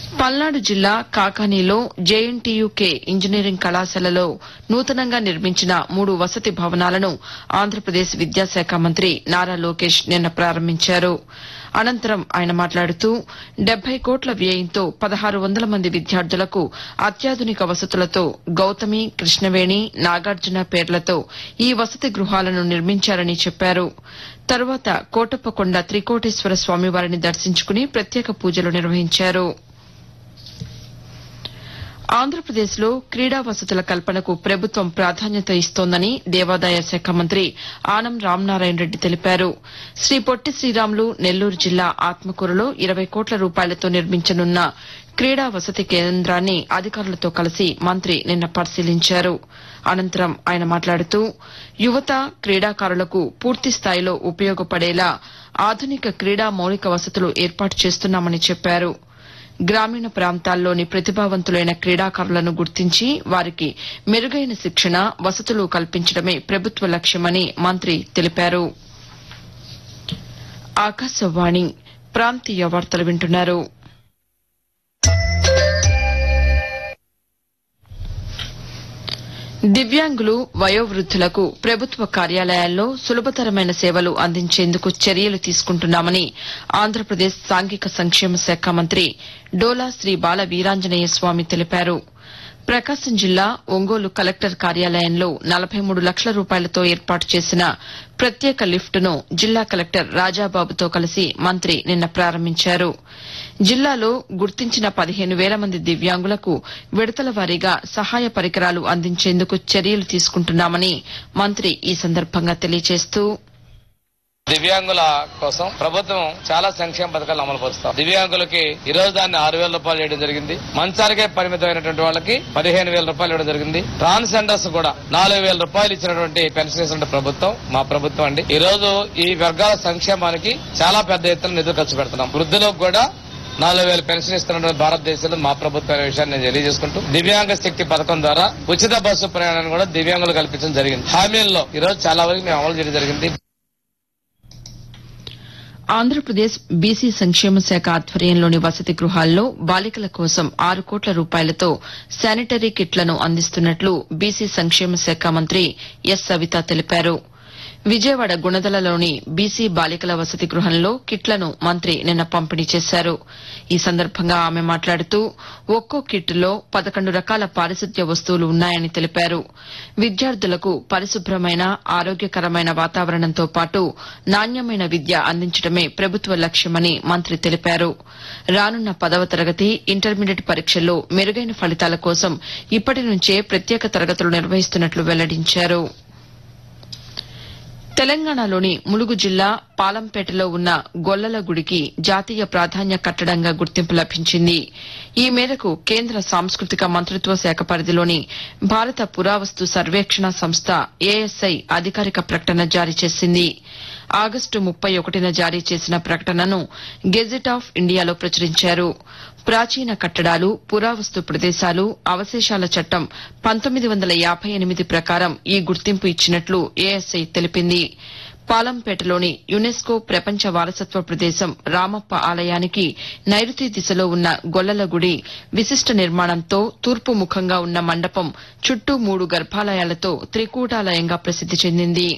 పల్నాడు జిల్లా కాకానీలో JNTUK engineering కళాశాలలో నూతనంగా నిర్మించిన మూడు వసతి భవనాలను ఆంధ్రప్రదేశ్ విద్యాశాఖ మంత్రి నారా లోకేష్ నిన్న ప్రారంభించారు అనంతరం ఆయన మాట్లాడుతూ డెబ్బై కోట్ల వ్యయంతో పదహారు వందల మంది విద్యార్థులకు అత్యాధునిక వసతులతో గౌతమి కృష్ణవేణి నాగార్జున పేర్లతో ఈ వసతి గృహాలను నిర్మించారని చెప్పారు తరువాత కోటప్పకొండ త్రికోటేశ్వర స్వామివారిని దర్శించుకుని ప్రత్యేక పూజలు నిర్వహించారు ఆంధ్రప్రదేశ్లో క్రీడా వసతుల కల్పనకు ప్రభుత్వం ప్రాధాన్యత ఇస్తోందని దేవాదాయ శాఖ మంత్రి ఆనం రామనారాయణ రెడ్డి తెలిపారు శ్రీ పొట్టి శ్రీరాములు నెల్లూరు జిల్లా ఆత్మకూరులో ఇరవై కోట్ల రూపాయలతో నిర్మించనున్న క్రీడా వసతి కేంద్రాన్ని అధికారులతో కలిసి మంత్రి నిన్న పరిశీలించారు అనంతరం ఆయన మాట్లాడుతూ యువత క్రీడాకారులకు పూర్తి స్థాయిలో ఉపయోగపడేలా ఆధునిక క్రీడా మౌలిక వసతులు ఏర్పాటు చేస్తున్నామని చెప్పారు గ్రామీణ ప్రాంతాల్లోని ప్రతిభావంతులైన క్రీడాకారులను గుర్తించి వారికి మెరుగైన శిక్షణ వసతులు కల్పించడమే ప్రభుత్వ లక్ష్యమని మంత్రి తెలిపారు ఆకాశవాణి ప్రాంతీయ వార్తలు వింటున్నారు దివ్యాంగులు వయోవృద్దులకు ప్రభుత్వ కార్యాలయాల్లో సులభతరమైన సేవలు అందించేందుకు చర్యలు తీసుకుంటున్నామని ఆంధ్రప్రదేశ్ సాంఘిక సంక్షేమ శాఖ మంత్రి డోలా శ్రీ బాల వీరాంజనేయ స్వామి తెలిపారు ప్రకాశం జిల్లా ఒంగోలు కలెక్టర్ కార్యాలయంలో నలభై మూడు లక్షల రూపాయలతో ఏర్పాటు చేసిన ప్రత్యేక లిఫ్టును జిల్లా కలెక్టర్ రాజాబాబుతో కలిసి మంత్రి నిన్న ప్రారంభించారు జిల్లాలో గుర్తించిన పదిహేను వేల మంది దివ్యాంగులకు విడతల వారీగా సహాయ పరికరాలు అందించేందుకు చర్యలు తీసుకుంటున్నామని మంత్రి ఈ సందర్భంగా తెలియజేస్తూ దివ్యాంగుల కోసం ప్రభుత్వం చాలా సంక్షేమ పథకాలు అమలు పరుస్తాం దివ్యాంగులకి ఈ రోజు దాన్ని ఆరు వేల రూపాయలు చేయడం జరిగింది మంచానికే పరిమితమైనటువంటి వాళ్ళకి పదిహేను వేల రూపాయలు ఇవ్వడం జరిగింది ట్రాన్స్జెండర్స్ కూడా నాలుగు వేల రూపాయలు ఇచ్చినటువంటి పెన్షన్ ఇస్తున్న ప్రభుత్వం మా ప్రభుత్వం అండి ఈ రోజు ఈ వర్గాల సంక్షేమానికి చాలా పెద్ద ఎత్తున నిధులు ఖర్చు పెడుతున్నాం వృద్ధులకు కూడా నాలుగు వేల పెన్షన్ ఇస్తున్నటువంటి భారతదేశంలో మా ప్రభుత్వం అనే విషయాన్ని నేను తెలియజేసుకుంటూ దివ్యాంగ శక్తి పథకం ద్వారా ఉచిత బస్సు ప్రయాణాన్ని కూడా దివ్యాంగులు కల్పించడం జరిగింది హామీల్లో ఈ రోజు చాలా వరకు మేము అమలు చేయడం జరిగింది ఆంధ్రప్రదేశ్ బీసీ సంక్షేమ శాఖ ఆధ్వర్యంలోని వసతి గృహాల్లో బాలికల కోసం ఆరు కోట్ల రూపాయలతో శానిటరీ కిట్లను అందిస్తున్నట్లు బీసీ సంక్షేమ శాఖ మంత్రి ఎస్ సవిత తెలిపారు విజయవాడ గుణదలలోని బీసీ బాలికల వసతి గృహంలో కిట్లను మంత్రి నిన్న పంపిణీ చేశారు ఈ సందర్భంగా ఆమె మాట్లాడుతూ ఒక్కో కిట్లో పదకొండు రకాల పారిశుద్ధ్య వస్తువులు ఉన్నాయని తెలిపారు విద్యార్థులకు పరిశుభ్రమైన ఆరోగ్యకరమైన వాతావరణంతో పాటు నాణ్యమైన విద్య అందించడమే ప్రభుత్వ లక్ష్యమని మంత్రి తెలిపారు రానున్న పదవ తరగతి ఇంటర్మీడియట్ పరీక్షల్లో మెరుగైన ఫలితాల కోసం ఇప్పటి నుంచే ప్రత్యేక తరగతులు నిర్వహిస్తున్నట్లు వెల్లడించారు తెలంగాణలోని ములుగు జిల్లా పాలంపేటలో ఉన్న గొల్లల గుడికి జాతీయ ప్రాధాన్య కట్టడంగా గుర్తింపు లభించింది ఈ మేరకు కేంద్ర సాంస్కృతిక మంత్రిత్వ శాఖ పరిధిలోని భారత పురావస్తు సర్వేక్షణ సంస్థ ఏఎస్ఐ అధికారిక ప్రకటన జారీ చేసింది ఆగస్టు ముప్పై ఒకటిన జారీ చేసిన ప్రకటనను గెజిట్ ఆఫ్ ఇండియాలో ప్రచురించారు ప్రాచీన కట్టడాలు పురావస్తు ప్రదేశాలు అవశేషాల చట్టం పంతొమ్మిది వందల యాబై ఎనిమిది ప్రకారం ఈ గుర్తింపు ఇచ్చినట్లు ఏఎస్ఐ తెలిపింది పాలంపేటలోని యునెస్కో ప్రపంచ వారసత్వ ప్రదేశం రామప్ప ఆలయానికి నైరుతి దిశలో ఉన్న గొల్లల గుడి విశిష్ట నిర్మాణంతో తూర్పు ముఖంగా ఉన్న మండపం చుట్టూ మూడు గర్భాలయాలతో త్రికూటాలయంగా ప్రసిద్ది చెందింది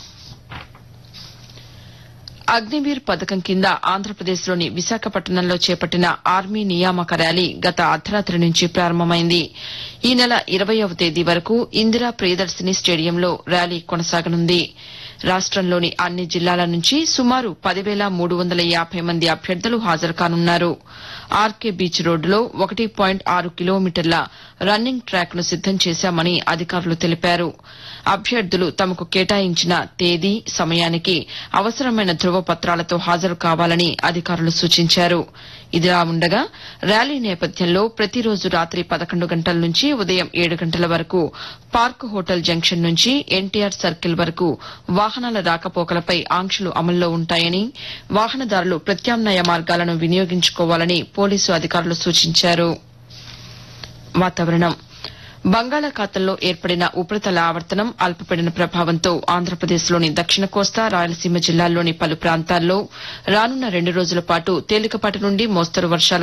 అగ్నివీర్ పథకం కింద ఆంధ్రప్రదేశ్లోని విశాఖపట్నంలో చేపట్టిన ఆర్మీ నియామక ర్యాలీ గత అర్ధరాత్రి నుంచి ప్రారంభమైంది ఈ నెల ఇరవయవ తేదీ వరకు ఇందిరా ప్రియదర్శిని స్టేడియంలో ర్యాలీ కొనసాగనుంది రాష్టంలోని అన్ని జిల్లాల నుంచి సుమారు పదివేల మూడు వందల యాబై మంది అభ్యర్థులు హాజరు కానున్నారు ఆర్కే బీచ్ రోడ్డులో ఒకటి పాయింట్ ఆరు కిలోమీటర్ల రన్నింగ్ ట్రాక్ ను సిద్దం చేశామని అధికారులు తెలిపారు అభ్యర్థులు తమకు కేటాయించిన తేదీ సమయానికి అవసరమైన ధృవపత్రాలతో హాజరు కావాలని అధికారులు సూచించారు ఇదిలా ఉండగా ర్యాలీ నేపథ్యంలో ప్రతిరోజు రాత్రి పదకొండు గంటల నుంచి ఉదయం ఏడు గంటల వరకు పార్క్ హోటల్ జంక్షన్ నుంచి ఎన్టీఆర్ సర్కిల్ వరకు వాహనాల రాకపోకలపై ఆంక్షలు అమల్లో ఉంటాయని వాహనదారులు ప్రత్యామ్నాయ మార్గాలను వినియోగించుకోవాలని పోలీసు అధికారులు సూచించారు వాతావరణం బంగాళాఖాతంలో ఏర్పడిన ఉపరితల ఆవర్తనం అల్పపీడన ప్రభావంతో ఆంధ్రప్రదేశ్లోని దక్షిణ కోస్తా రాయలసీమ జిల్లాల్లోని పలు ప్రాంతాల్లో రానున్న రెండు రోజుల పాటు తేలికపాటి నుండి మోస్తరు వర్షాలు